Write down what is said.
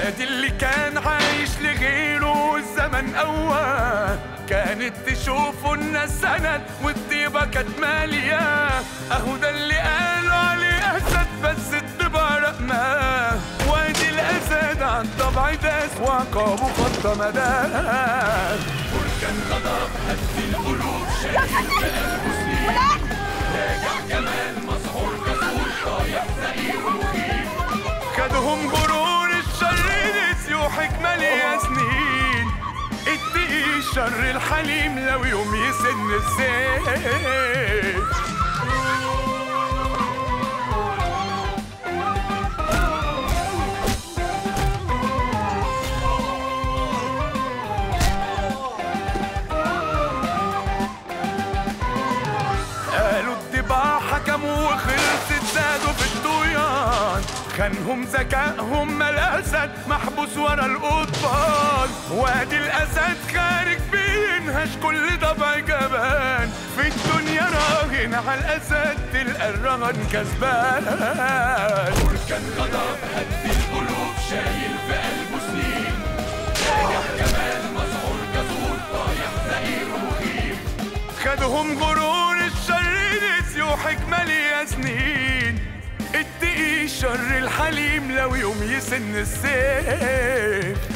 وادي اللي كان عايش لغيره الزمن أول كانت تشوفه الناس سند والطيبة كانت مالية أهو ده اللي قالوا عليه أسد بس الطبع رقمة وادي الأسد عن طبع داس وعقابه خط مدار بركان غضب هد القلوب شايل بقلبه سنين راجع كمان مسحور كسور طايح زئير ومخيف خدهم غرور الشر نسيوا حكمة ليا سنين اتقي الشر الحليم لو يوم يسن السيف قالوا الطباع حكموا وخلصت زادوا في الطغيان خانهم ذكائهم ما الاسد محبوس ورا القضبان وادي الاسد خارج بينهش كل ضبع جبان في الدنيا راهن على الاسد تلقى الرهن كسبان بركان غضب هد القلوب شايل في قلبه سنين راجع كمان مسحور كسور طايح زئير مخيف خدهم غرور الشر نسيوا حكمة ليا سنين اتقي الشر الحليم لو يوم يسن السيف